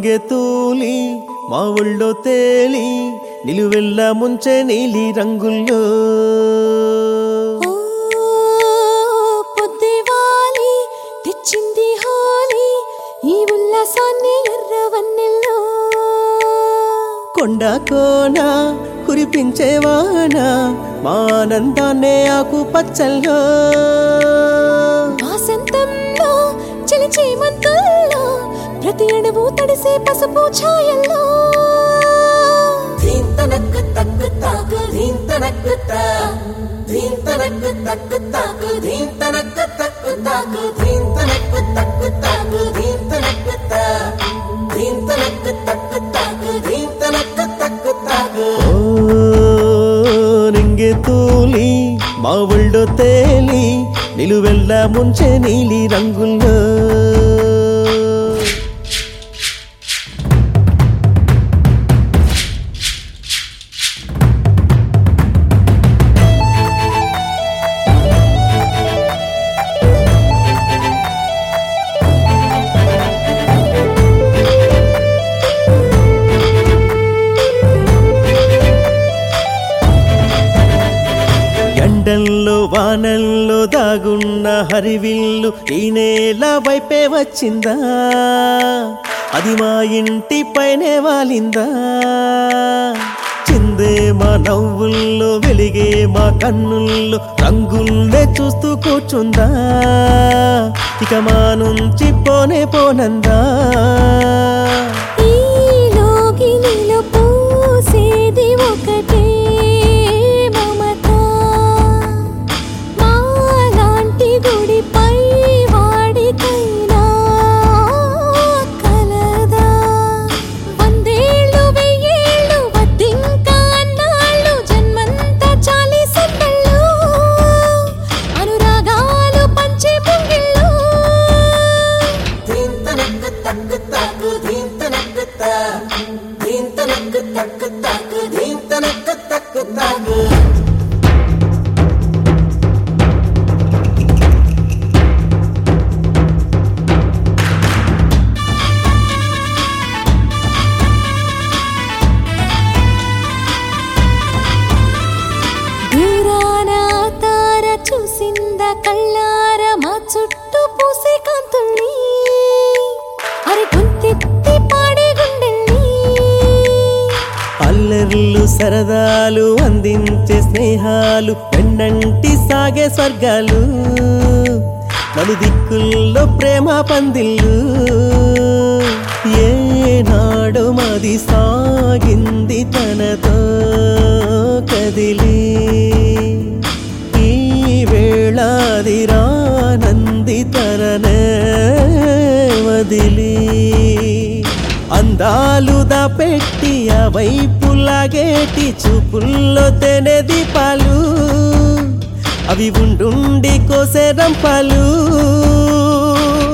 నింగే తూలి మా ఒళ్ళో తేలి నిలువెల్ల ముంచె నీలి రంగుల్లో ఓ పొద్దువాలి తెచ్చింది హోలీ ఈ ఉల్లాసాన్ని ఎర్రవన్నెల్లో కొండ కోన కురిపించే వాన మా ఆనందాన్నే ఆకు పచ్చల్లో వాసంతంలో చిలిచి మంతుల్లో ప్రతి అణువు తడిసే పసుపు ఛాయల్లో ధీంతనక్కు తక్కు తాకు ధీంతనక్కు తా ధీంతనక్కు తక్కు తాకు ధీంతనక్కు తక్కు తాకు ధీంతనక్కు తక్కు తాకు ధీంతనక్కు తా ధీంతనక్కు తక్కు తాకు ధీంతనక్కు తక్కు తాకు ఓ నింగే తూలి మా ఒళ్ళో తేలి నిలువెల్ల ముంచె నీలి రంగుల్లో ఎండల్లో వానల్లో దాగున్న హరివిల్లు ఈ నేల వైపే వచ్చిందా అది మా ఇంటి పైనే వాలిందా చిందే మా నవ్వుల్లో వెలిగే మా కన్నుల్లో రంగుల్నే చూస్తూ కూర్చుందా ఇక మా నుంచి పోనే పోనందా ఈ లోగిలిలో పూసేది ఒకటే మమత మాలాంటి గుడిపై వాడికైనా కలదా వందేళ్ళు వెయ్యేళ్ళు వద్దింకా అన్నాళ్ళు జన్మంతా చాలి సందళ్ళు అనురాగాలు పంచే ముంగిళ్ళు ధీంతనక్కు తక్కు తాకు ధీంతనక్కు తా ధీంతనక్కు తక్కు తాకు ధీంతనక్కు తక్కు తాకు దూరాన తార చూసింద కళ్ళార మా చుట్టూ పూసే కాంతుల్ని అరి గొంతెత్తి పాడే గుండెల్ని అల్లర్లు సరదాలు అందించే స్నేహాలు పెండంటి సాగే స్వర్గాలు నలుదిక్కుల్లో ప్రేమ పందిళ్ళు ఏనాడు మాది సాగింది తనతో కదిలి ఈ వేళాది రానంది తననే వదిలి అందాలు దాపెట్టి ఆ వైపు లాగేటి చూపుల్లో తెనె దీపాలు అవి ఉండుండి కోసే రంపాలు